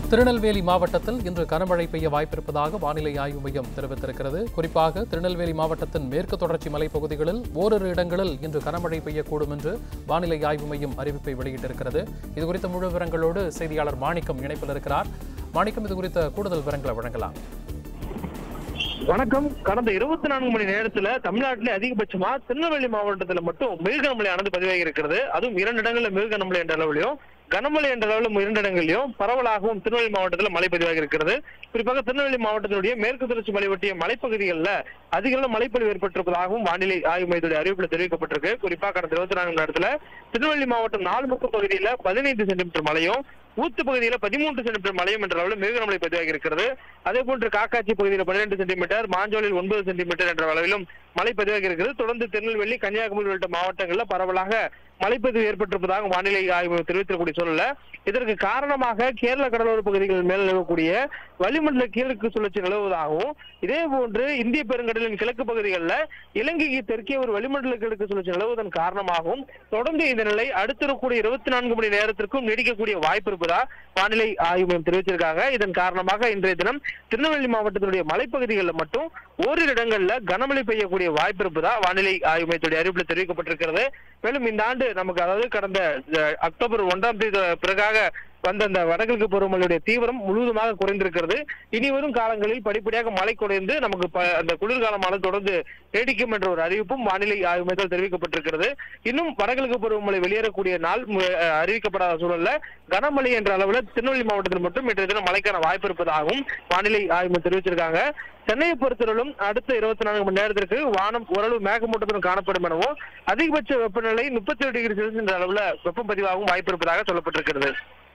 திருநெல்வேலி மாவட்டத்தில் இன்று கனமழை பெய்ய வாய்ப்பிருப்பதாக வானிலை ஆய்வு மையம் தெரிவித்திருக்கிறது குறிப்பாக திருநெல்வேலி மாவட்டத்தின் மேற்கு தொடர்ச்சி மலைப்பகுதிகளில் ஓரிரு இடங்களில் இன்று கனமழை பெய்யக்கூடும் என்று வானிலை ஆய்வு மையம் அறிவிப்பை வெளியிட்டிருக்கிறது இதுகுறித்த முழு விவரங்களோடு செய்தியாளர் மாணிக்கம் இணைப்பில் இருக்கிறார் மாணிக்கம் இது குறித்த கூடுதல் விவரங்களை வழங்கலாம் வணக்கம் கடந்த இருபத்தி நான்கு மணி நேரத்துல தமிழ்நாட்டிலே அதிகபட்சமா திருநெல்வேலி மாவட்டத்துல மட்டும் மிக கனமழையானது பதிவாகி இருக்கிறது அதுவும் இரண்டு இடங்கள்ல மிக கனமழை என்ற அளவுலயும் கனமழை என்ற அளவில் இரண்டு இடங்களிலும் பரவலாகவும் திருநெல்வேலி மாவட்டத்தில் மழை பதிவாகி இருக்கிறது குறிப்பாக திருநெல்வேலி மாவட்டத்தினுடைய மேற்கு தொடர்ச்சி மலை ஒட்டிய மலைப்பகுதிகளில் அதிக அளவு மழைப்பொழிவு ஏற்பட்டிருப்பதாகவும் வானிலை ஆய்வு மையத்துடைய அறிவிப்பில் தெரிவிக்கப்பட்டிருக்கு குறிப்பாக கடந்த இருபத்தி நான்கு மணி நேரத்துல திருநெல்வேலி மாவட்டம் நாலுமுக்கு பகுதியில பதினைந்து சென்டிமீட்டர் மழையும் ஊத்து பகுதியில பதிமூன்று சென்டிமீட்டர் மழையும் என்ற அளவில் மிக கனமழை பதிவாகி இருக்கிறது அதே போன்று காக்காட்சி பகுதியில் பன்னிரண்டு சென்டிமீட்டர் மாஞ்சோலில் ஒன்பது சென்டிமீட்டர் என்ற அளவிலும் மழை பதிவாகி இருக்கிறது தொடர்ந்து திருநெல்வேலி கன்னியாகுமரி உள்ளிட்ட மாவட்டங்களில் பரவலாக மழைப்பதிவு ஏற்பட்டிருப்பதாக வானிலை ஆய்வு தெரிவித்திருக்கக்கூடிய சூழல்ல இதற்கு காரணமாக கேரள கடலோர பகுதிகள் மேல் நிலவக்கூடிய வளிமண்டல கிழக்கு சுழற்சி நிலவுவதாகவும் இதே போன்று இந்திய பெருங்கடலின் கிழக்கு பகுதிகளில் இலங்கைக்கு தெற்கே ஒரு வளிமண்டல கிழக்கு சுழற்சி நிலவுவதன் காரணமாகவும் தொடர்ந்து இந்த நிலை அடுத்திருக்கக்கூடிய இருபத்தி நான்கு மணி நேரத்திற்கும் நீடிக்கக்கூடிய வாய்ப்பு இருப்பதா வானிலை ஆய்வு மையம் தெரிவிச்சிருக்காங்க இதன் காரணமாக இன்றைய தினம் திருநெல்வேலி மாவட்டத்தினுடைய மலைப்பகுதிகளில் மட்டும் ஓரிரு இடங்கள்ல கனமழை பெய்யக்கூடிய வாய்ப்பு இருப்பதா வானிலை ஆய்வு மையத்துடைய அறிவிப்பில் தெரிவிக்கப்பட்டிருக்கிறது மேலும் இந்த ஆண்டு நமக்கு அதாவது கடந்த அஹ், அக்டோபர் ஒன்றாம் தேதி பிறகாக வந்த அந்த வடகிழக்கு பருவமழையுடைய தீவிரம் முழுவதுமாக குறைந்திருக்கிறது இனி வரும் காலங்களில் படிப்படியாக மழை குறைந்து நமக்கு ப- அந்த குளிர்காலமானது தொடர்ந்து நீடிக்கும் என்ற ஒரு அறிவிப்பும் வானிலை ஆய்வு மையத்தில் தெரிவிக்கப்பட்டிருக்கிறது இன்னும் வடகிழக்கு பருவமழை வெளியேறக்கூடிய நாள் மு- அஹ், அறிவிக்கப்படாத சூழல்ல கனமழை என்ற அளவுல திருநெல்வேலி மாவட்டத்தில் மட்டும் இன்றைய தினம் மழைக்கான வாய்ப்பு இருப்பதாகவும் வானிலை ஆய்வு மையம் தெரிவிச்சிருக்காங்க சென்னையை பொறுத்தவரையிலும் அடுத்த இருபத்தி நான்கு மணி நேரத்திற்கு வானம் ஓரளவு மேகமூட்டத்துடன் காணப்படும் எனவும் அதிகபட்ச வெப்பநிலை முப்பத்தி ஏழு டிகிரி செல்சியஸ் என்ற அளவுல வெப்பம் பதிவாகவும் வாய்ப்பு இருப்பதாக சொல்லப்பட்டிருக்கிறது